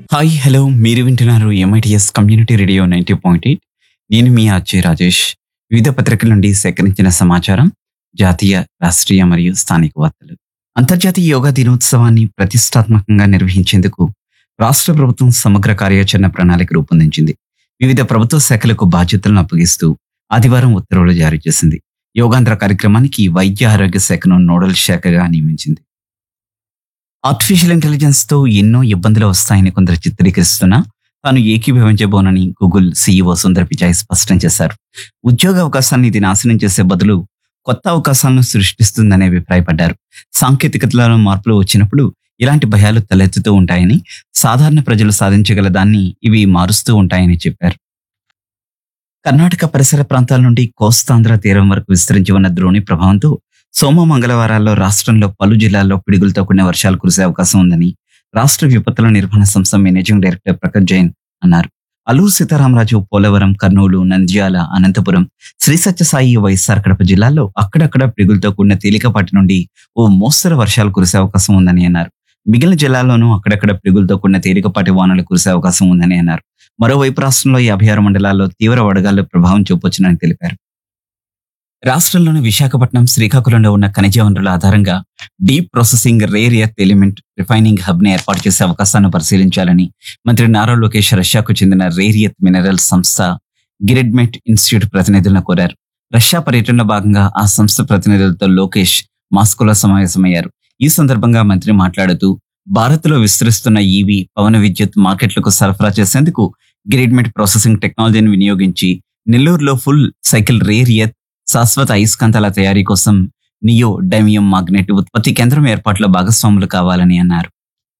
hi hello మీరు వింటున్నారు MITS community radio ninety point eight నేను మీ అచ్చే రాజేష్ వివిధ పత్రికల నుండి సేకరించిన సమాచారం జాతీయ రాష్ట్రీయ మరియు స్థానిక వార్తలు అంతర్జాతీయ యోగా దినోత్సవాన్ని ప్రతిష్టాత్మకంగా నిర్వహించేందుకు రాష్ట్ర ప్రభుత్వం సమగ్ర కార్యాచరణ ప్రణాళిక రూపొందించింది వివిధ ప్రభుత్వ శాఖలకు బాధ్యతలను అప్పగిస్తూ ఆదివారం ఉత్తర్వులు జారీ చేసింది యోగాంధ్ర కార్యక్రమానికి వైద్య ఆరోగ్య శాఖను నోడల్ శాఖగా నియమించింది ఆర్టిఫిషియల్ ఇంటెలిజెన్స్ తో ఎన్నో ఇబ్బందులు వస్తాయని కొందరు చిత్రీకరిస్తున్నా తాను ఏకీభవించబోనని గూగుల్ సీఈఓ సుందర్ పిచాయ్ స్పష్టం చేశారు ఉద్యోగ అవకాశాన్ని ఇది నాశనం చేసే బదులు కొత్త అవకాశాలను సృష్టిస్తుందని అభిప్రాయపడ్డారు సాంకేతికతలలో మార్పులు వచ్చినప్పుడు ఇలాంటి భయాలు తలెత్తుతూ ఉంటాయని సాధారణ ప్రజలు సాధించగల దాన్ని ఇవి మారుస్తూ ఉంటాయని చెప్పారు కర్ణాటక పరిసర ప్రాంతాల నుండి కోస్తాంధ్ర తీరం వరకు విస్తరించి ఉన్న ద్రోణి ప్రభావంతో సోమ మంగళవారాల్లో రాష్ట్రంలో పలు జిల్లాల్లో పిడుగులతో కూడిన వర్షాలు కురిసే అవకాశం ఉందని రాష్ట్ర విపత్తుల నిర్వహణ సంస్థ మేనేజింగ్ డైరెక్టర్ ప్రకాష్ జైన్ అన్నారు అల్లూరు సీతారామరాజు పోలవరం కర్నూలు నంద్యాల అనంతపురం శ్రీ సత్యసాయి వైఎస్ఆర్ కడప జిల్లాల్లో అక్కడక్కడ పిడుగులతో కూడిన తేలికపాటి నుండి ఓ మోస్తరు వర్షాలు కురిసే అవకాశం ఉందని అన్నారు మిగిలిన జిల్లాల్లోనూ అక్కడక్కడ పిడుగులతో కూడిన తేలికపాటి వానలు కురిసే అవకాశం ఉందని అన్నారు మరోవైపు రాష్ట్రంలో యాభై ఆరు మండలాల్లో తీవ్ర వడగాలు ప్రభావం చూపొచ్చునని తెలిపారు రాష్ట్రంలోని విశాఖపట్నం శ్రీకాకుళంలో ఉన్న ఖనిజ వనరుల ఆధారంగా deep processing rare earth element refining hub ని ఏర్పాటు చేసే అవకాశాన్ని పరిశీలించాలని మంత్రి నారా లోకేష్ రష్యాకు చెందిన రేర్ ఎర్త్ మినరల్ సంస్థ గిరెడ్మెట్ ఇన్స్టిట్యూట్ ప్రతినిధులను కోరారు రష్యా పర్యటనలో భాగంగా ఆ సంస్థ ప్రతినిధులతో లోకేష్ మాస్కోలో సమావేశమయ్యారు ఈ సందర్భంగా మంత్రి మాట్లాడుతూ భారత్లో విస్తరిస్తున్న ఈవీ పవన విద్యుత్ మార్కెట్లకు సరఫరా చేసేందుకు గ్రిడ్మెట్ ప్రాసెసింగ్ టెక్నాలజీని వినియోగించి నెల్లూరులో ఫుల్ సైకిల్ రేర్ ఎర్త్ శాశ్వత అయస్కాంతాల తయారీ కోసం నియో డైమియం మాగ్నెట్ ఉత్పత్తి కేంద్రం ఏర్పాట్లో భాగస్వాములు కావాలని అన్నారు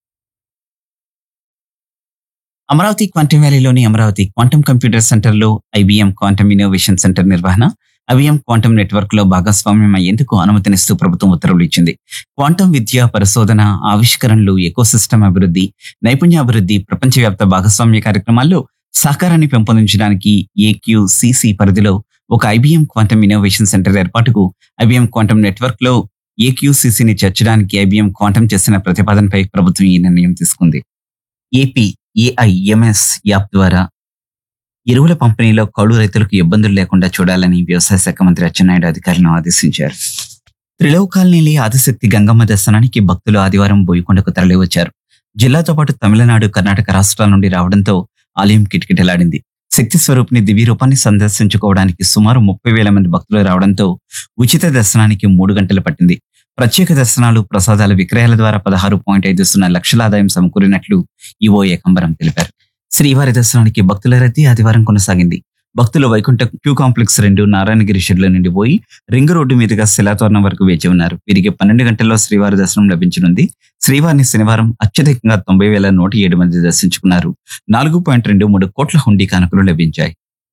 అమరావతి క్వాంటమ్ వ్యాలీలోని అమరావతి క్వాంటమ్ కంప్యూటర్ సెంటర్లో ఐబీఎం క్వాంటమ్ ఇన్నోవేషన్ సెంటర్ నిర్వహణ ఐబీఎం క్వాంటమ్ నెట్వర్క్ లో భాగస్వామ్యం అయ్యేందుకు అనుమతినిస్తూ ప్రభుత్వం ఉత్తర్వులు ఇచ్చింది క్వాంటమ్ విద్య పరిశోధన ఆవిష్కరణలు ఎకోసిస్టమ్ అభివృద్ధి నైపుణ్యాభివృద్ధి ప్రపంచవ్యాప్త భాగస్వామ్య కార్యక్రమాల్లో సహకారాన్ని పెంపొందించడానికి ఏక్యూసీసీ పరిధిలో ఒక ఐబీఎం క్వాంటమ్ ఇన్నోవేషన్ సెంటర్ ఏర్పాటుకు ఐబీఎం క్వాంటమ్ నెట్వర్క్ లో ఏక్యూసీసీని చేర్చడానికి ఐబీఎం క్వాంటమ్ చేసిన ప్రతిపాదనపై ప్రభుత్వం ఈ నిర్ణయం తీసుకుంది ఏపీ ఏఐఎంఎస్ యాప్ ద్వారా ఎరువుల పంపిణీలో కౌలు రైతులకు ఇబ్బందులు లేకుండా చూడాలని వ్యవసాయ శాఖ మంత్రి అచ్చెన్నాయుడు అధికారులను ఆదేశించారు త్రిలోకాలనేలి ఆదిశక్తి గంగమ్మ దర్శనానికి భక్తులు ఆదివారం బోయికొండకు తరలివచ్చారు జిల్లాతో పాటు తమిళనాడు కర్ణాటక రాష్ట్రాల నుండి రావడంతో ఆలయం కిటకిటలాడింది శక్తి స్వరూపిణి దివ్య రూపాన్ని సందర్శించుకోవడానికి సుమారు ముప్పై వేల మంది భక్తులు రావడంతో ఉచిత దర్శనానికి మూడు గంటలు పట్టింది ప్రత్యేక దర్శనాలు ప్రసాదాల విక్రయాల ద్వారా పదహారు పాయింట్ ఐదు సున్నా లక్షల ఆదాయం సమకూరినట్లు ఈవో ఏకంబరం తెలిపారు శ్రీవారి దర్శనానికి భక్తుల రద్దీ ఆదివారం కొనసాగింది భక్తులు వైకుంఠ క్యూ కాంప్లెక్స్ రెండు నారాయణగిరి షెడ్ల నుండి పోయి రింగ్ రోడ్డు మీదుగా శిలాతోరణం వరకు వేచి ఉన్నారు వీరికి పన్నెండు గంటల్లో శ్రీవారి దర్శనం లభించనుంది శ్రీవారిని శనివారం అత్యధికంగా తొంభై వేల నూట ఏడు మంది దర్శించుకున్నారు నాలుగు పాయింట్ రెండు మూడు కోట్ల హుండీ కానుకలు లభించాయి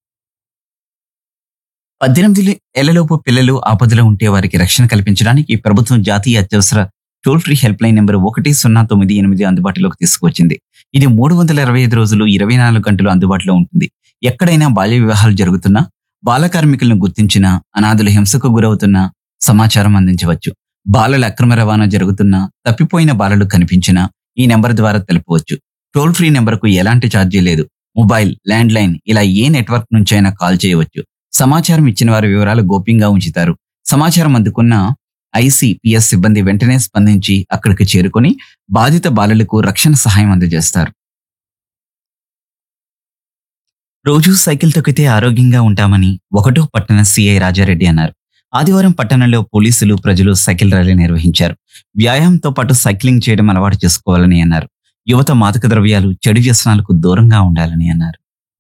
పద్దెనిమిది ఏళ్లలోపు పిల్లలు ఆపదలో ఉంటే వారికి రక్షణ కల్పించడానికి ప్రభుత్వం జాతీయ అత్యవసర toll free helpline number ఒకటి సున్నా తొమ్మిది ఎనిమిది అందుబాటులోకి తీసుకువచ్చింది ఇది మూడు వందల ఇరవై ఐదు రోజులు ఇరవై నాలుగు గంటలు అందుబాటులో ఉంటుంది ఎక్కడైనా బాల్య వివాహాలు జరుగుతున్నా బాల కార్మికులను గుర్తించినా అనాథులు హింసకు గురవుతున్నా సమాచారం అందించవచ్చు బాలల అక్రమ రవాణా జరుగుతున్నా తప్పిపోయిన బాలలు కనిపించినా ఈ నెంబర్ ద్వారా తెలుపవచ్చు టోల్ ఫ్రీ నెంబర్కు ఎలాంటి ఛార్జీ లేదు మొబైల్ ల్యాండ్ లైన్ ఇలా ఏ నెట్వర్క్ నుంచైనా కాల్ చేయవచ్చు సమాచారం ఇచ్చిన వారి వివరాలు గోప్యంగా ఉంచుతారు సమాచారం అందుకున్న ఐసీపీఎస్ సిబ్బంది వెంటనే స్పందించి అక్కడికి చేరుకొని బాధిత బాలలకు రక్షణ సహాయం అందజేస్తారు రోజు సైకిల్ తొక్కితే ఆరోగ్యంగా ఉంటామని ఒకటో పట్టణ సిఐ రాజారెడ్డి అన్నారు ఆదివారం పట్టణంలో పోలీసులు ప్రజలు సైకిల్ ర్యాలీ నిర్వహించారు వ్యాయామంతో పాటు సైక్లింగ్ చేయడం అలవాటు చేసుకోవాలని అన్నారు యువత మాదక ద్రవ్యాలు చెడు వ్యసనాలకు దూరంగా ఉండాలని అన్నారు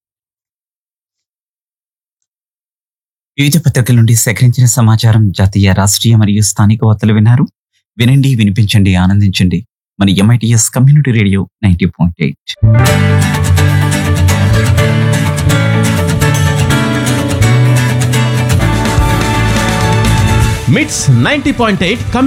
వివిధ పత్రికల నుండి సేకరించిన సమాచారం జాతీయ రాష్ట్రీయ మరియు స్థానిక వార్తలు విన్నారు వినండి వినిపించండి ఆనందించండి మన MITS community radio ninety point eight MITS ninety point eight